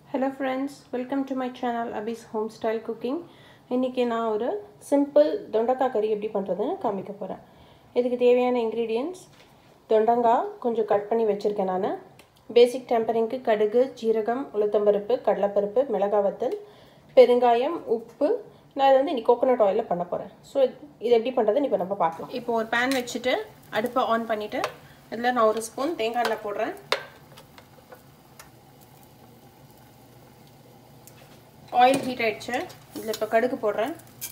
Hello friends welcome to my channel Abi's home style cooking இன்றைக்கி நான் ஒரு சிம்பிள் தொண்டக்காய் கறி எப்படி பண்ணுறதுன்னு காமிக்க போகிறேன் இதுக்கு தேவையான இன்க்ரீடியன்ட்ஸ் தொண்டங்காய் கொஞ்சம் கட் பண்ணி வச்சுருக்கேன் நான் பேசிக் டெம்பரிங்க்கு கடுகு ஜீரகம் உளுத்தம்பருப்பு கடலைப்பருப்பு மிளகாய் வத்தல் பெருங்காயம் உப்பு நான் இதை வந்து இன்றைக்கி கோகோனட் ஆயிலில் பண்ண போகிறேன் ஸோ இது எப்படி பண்ணுறதுன்னு இப்போ நம்ம பார்க்கலாம் இப்போ ஒரு பேன் வச்சுட்டு அடுப்பை ஆன் பண்ணிவிட்டு இதில் நான் ஒரு ஸ்பூன் தேங்காய் எண்ணெய் போடுறேன் ஆயில் ஹீட் ஆயிடுச்சு இதில் இப்போ கடுகு போடுறேன்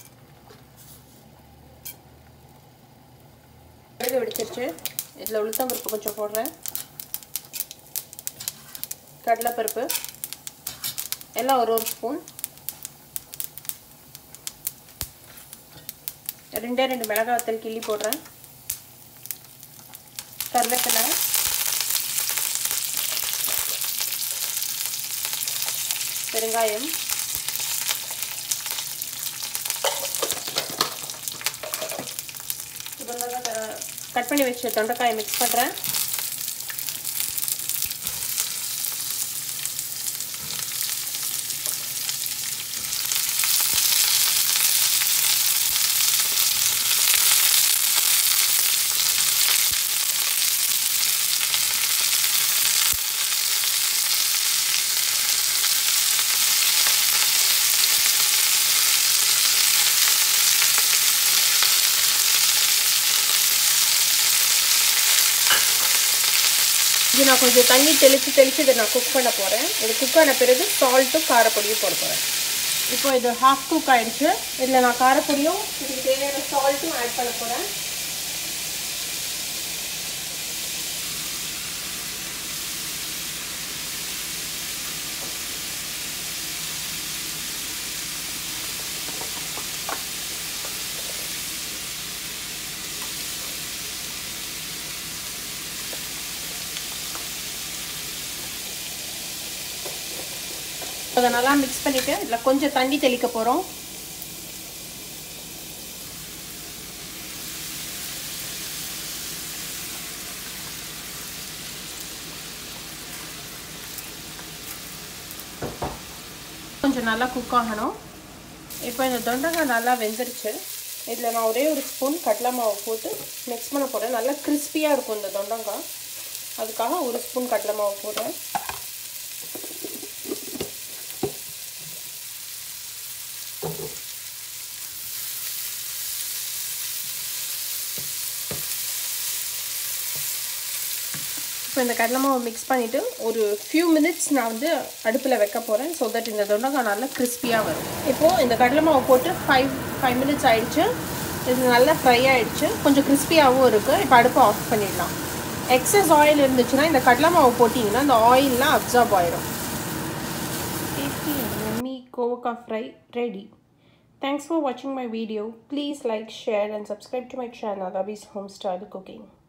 கடுகு வெடிச்சிருச்சு இதில் உளுத்தம்பருப்பு கொஞ்சம் போடுறேன் கடலைப்பருப்பு எல்லாம் ஒரு ஒரு ஸ்பூன் ரெண்டே ரெண்டு மிளகாய் வத்தல் கிள்ளி போடுறேன் கருவேப்பிலை பெருங்காயம் கட் பண்ணி வச்ச தொண்டைக்காயை மிக்ஸ் பண்ணுறேன் இது நான் கொஞ்சம் தண்ணி தெளித்து தெளித்து இதை நான் குக் பண்ண போகிறேன் இது குக் ஆன பிறகு சால்ட்டும் காரப்பொடியும் போட போகிறேன் இப்போ இது ஹாஃப் குக் ஆகிடுச்சு இதில் நான் காரப்பொடியும் இதுக்கு தேவையான சால்ட்டும் ஆட் பண்ண போகிறேன் அதை நல்லா மிக்ஸ் பண்ணிவிட்டு இதில் கொஞ்சம் தண்ணி தெளிக்க போகிறோம் கொஞ்சம் நல்லா குக் ஆகணும் இப்போ இந்த தொண்டங்காய் நல்லா வெந்துருச்சு இதில் நான் ஒரே ஒரு ஸ்பூன் கடலை மாவு போட்டு மிக்ஸ் பண்ண போகிறேன் நல்லா கிறிஸ்பியாக இருக்கும் இந்த தொண்டங்காய் அதுக்காக ஒரு ஸ்பூன் கடலை மாவு போடுறேன் இப்போ இந்த கடலை மாவு மிக்ஸ் பண்ணிவிட்டு ஒரு ஃபியூ மினிட்ஸ் நான் வந்து அடுப்பில் வைக்க போகிறேன் ஸோ தட் இந்த தொண்டக்காய் நல்லா கிறிஸ்பியாக வரும் இப்போது இந்த கடலை மாவு போட்டு ஃபைவ் ஃபைவ் மினிட்ஸ் ஆகிடுச்சு இது நல்லா ஃப்ரை ஆகிடுச்சு கொஞ்சம் கிறிஸ்பியாகவும் இருக்குது இப்போ அடுப்பை ஆஃப் பண்ணிடலாம் எக்ஸஸ் ஆயில் இருந்துச்சுன்னா இந்த கடலை மாவு போட்டிங்கன்னா இந்த ஆயிலெலாம் அப்சார்ப் ஆயிடும் டேஸ்டி எம்மி கோவக்காய் fry ready Thanks for watching my video. Please like, share and subscribe to my channel Abhi's Home Style Cooking.